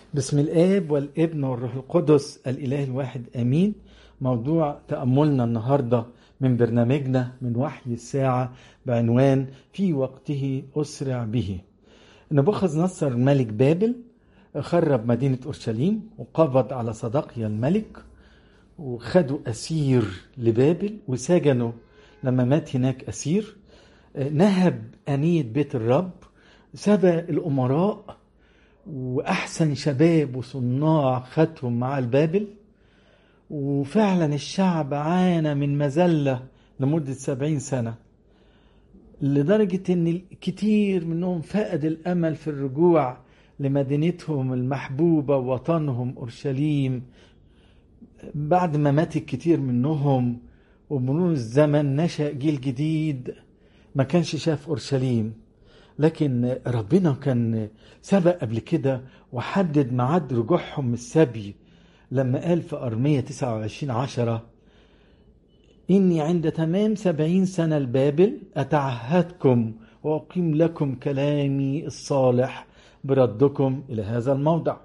بسم الآب والابن والروح القدس الإله الواحد آمين موضوع تأملنا النهاردة من برنامجنا من وحي الساعة بعنوان في وقته أسرع به نبوخذ نصر ملك بابل خرب مدينة أورشليم وقبض على صداقيا الملك وخدوا أسير لبابل وسجنوا لما مات هناك أسير نهب أنية بيت الرب سبى الأمراء وأحسن شباب وصناع خدهم مع البابل وفعلا الشعب عانى من مذلة لمدة سبعين سنة لدرجة ان كتير منهم فقد الامل في الرجوع لمدينتهم المحبوبة وطنهم اورشليم بعد ما مات الكتير منهم ومرور الزمن نشأ جيل جديد ما كانش شاف اورشليم لكن ربنا كان سبق قبل كده وحدد ميعاد رجوعهم من السبي لما قال في أرمية 29 عشرة إني عند تمام سبعين سنة البابل أتعهدكم وأقيم لكم كلامي الصالح بردكم إلى هذا الموضع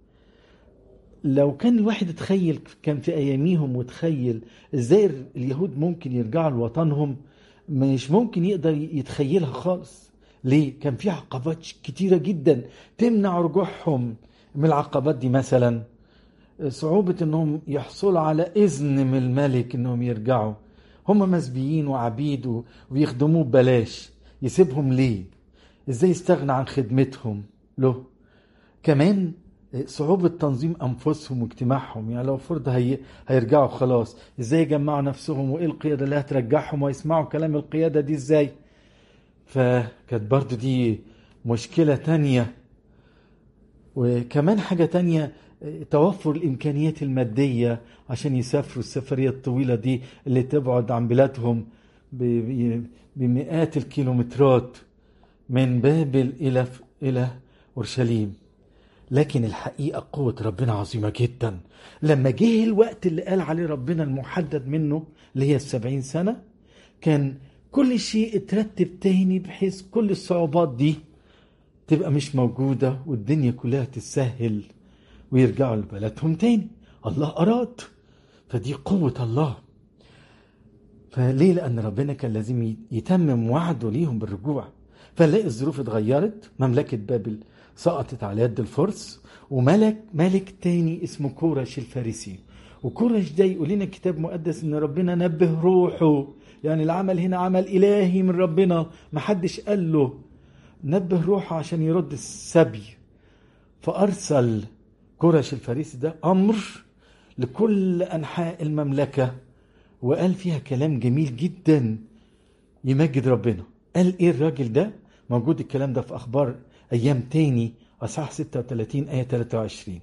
لو كان الواحد يتخيل كان في أياميهم وتخيل إزاي اليهود ممكن يرجعوا لوطنهم مش ممكن يقدر يتخيلها خالص ليه؟ كان في عقبات كتيرة جدا تمنع رجوعهم من العقبات دي مثلا صعوبة انهم يحصلوا على اذن من الملك انهم يرجعوا هم مسبيين وعبيد ويخدموه ببلاش يسيبهم ليه ازاي يستغنى عن خدمتهم له كمان صعوبة تنظيم أنفسهم واجتماعهم يعني لو فرض هي... هيرجعوا خلاص ازاي يجمعوا نفسهم وايه القيادة اللي هترجعهم ويسمعوا كلام القيادة دي ازاي فكانت برضو دي مشكلة تانية وكمان حاجة تانية توفر الإمكانيات المادية عشان يسافروا السفرية الطويلة دي اللي تبعد عن بلادهم بمئات الكيلومترات من بابل إلى إلى أورشليم لكن الحقيقة قوة ربنا عظيمة جدا لما جه الوقت اللي قال عليه ربنا المحدد منه اللي هي السبعين سنة كان كل شيء اترتب تاني بحيث كل الصعوبات دي تبقى مش موجودة والدنيا كلها تسهل ويرجعوا لبلدهم تاني الله أراد فدي قوة الله فليه لأن ربنا كان لازم يتمم وعده ليهم بالرجوع فنلاقي الظروف اتغيرت مملكة بابل سقطت على يد الفرس وملك ملك تاني اسمه كورش الفارسي وكورش ده يقول لنا كتاب مقدس ان ربنا نبه روحه يعني العمل هنا عمل الهي من ربنا محدش قال له نبه روحه عشان يرد السبي فارسل كورش الفارسي ده امر لكل انحاء المملكه وقال فيها كلام جميل جدا يمجد ربنا قال ايه الراجل ده موجود الكلام ده في اخبار ايام تاني اصحاح 36 ايه 23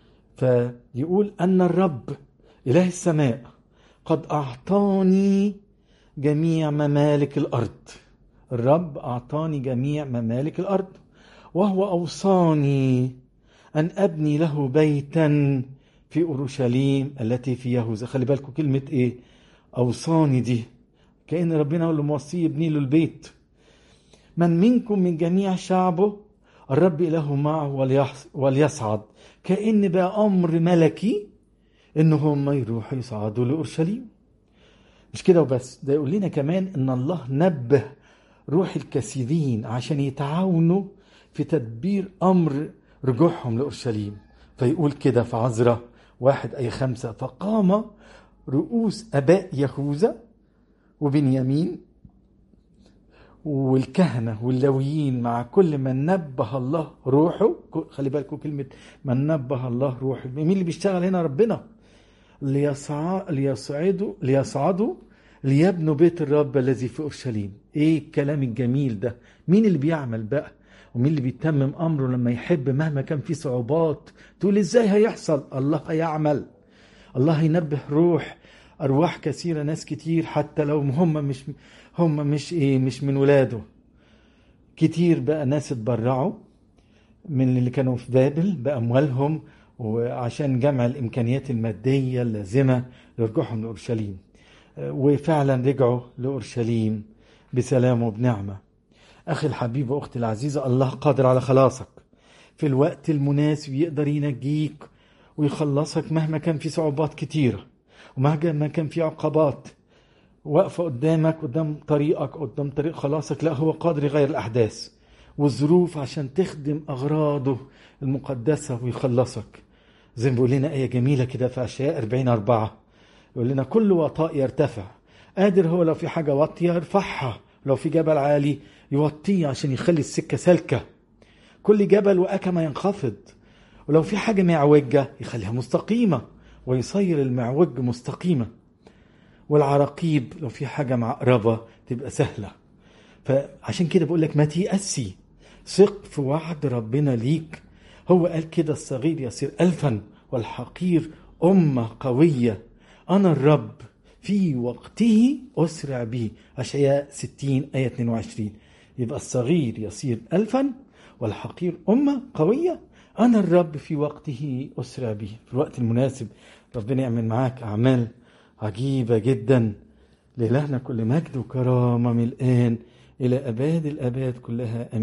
فيقول ان الرب اله السماء قد اعطاني جميع ممالك الارض الرب اعطاني جميع ممالك الارض وهو اوصاني أن أبني له بيتا في أورشليم التي في يهوذا خلي بالكم كلمة إيه أوصاني دي كأن ربنا هو اللي موصيه يبني له البيت من منكم من جميع شعبه الرب إله معه وليصعد كأن بقى أمر ملكي إن هم يروحوا يصعدوا لأورشليم مش كده وبس ده يقول لنا كمان إن الله نبه روح الكثيرين عشان يتعاونوا في تدبير أمر رجوعهم لأورشليم فيقول كده في عذرة واحد أي خمسة فقام رؤوس أباء يهوذا وبنيامين والكهنة واللويين مع كل من نبه الله روحه خلي بالكم كلمة من نبه الله روحه مين اللي بيشتغل هنا ربنا ليصع... ليصعدوا ليصعدوا ليبنوا بيت الرب الذي في أورشليم ايه الكلام الجميل ده مين اللي بيعمل بقى ومين اللي بيتمم امره لما يحب مهما كان في صعوبات تقول ازاي هيحصل الله هيعمل الله هينبه روح ارواح كثيره ناس كتير حتى لو هم مش هم مش ايه مش من ولاده كتير بقى ناس اتبرعوا من اللي كانوا في بابل باموالهم وعشان جمع الامكانيات الماديه اللازمه لرجوعهم لاورشليم وفعلا رجعوا لاورشليم بسلام وبنعمه أخي الحبيب وأختي العزيزة الله قادر على خلاصك في الوقت المناسب يقدر ينجيك ويخلصك مهما كان في صعوبات كتيرة ومهما كان في عقبات واقفة قدامك قدام طريقك قدام طريق خلاصك لا هو قادر يغير الأحداث والظروف عشان تخدم أغراضه المقدسة ويخلصك زي ما بيقول لنا آية جميلة كده في أشياء 40 أربعة يقول لنا كل وطاء يرتفع قادر هو لو في حاجة واطية يرفعها لو في جبل عالي يوطيه عشان يخلي السكة سالكة كل جبل وأكمة ينخفض ولو في حاجة معوجة يخليها مستقيمة ويصير المعوج مستقيمة والعراقيب لو في حاجة معقربة تبقى سهلة فعشان كده بقول لك ما تيأسي ثق في وعد ربنا ليك هو قال كده الصغير يصير ألفا والحقير أمة قوية أنا الرب في وقته أسرع به أشعياء 60 آية 22 يبقى الصغير يصير ألفا والحقير أمة قوية أنا الرب في وقته أسرع به في الوقت المناسب ربنا يعمل معاك أعمال عجيبة جدا لإلهنا كل مجد وكرامة من الآن إلى أباد الأباد كلها أمين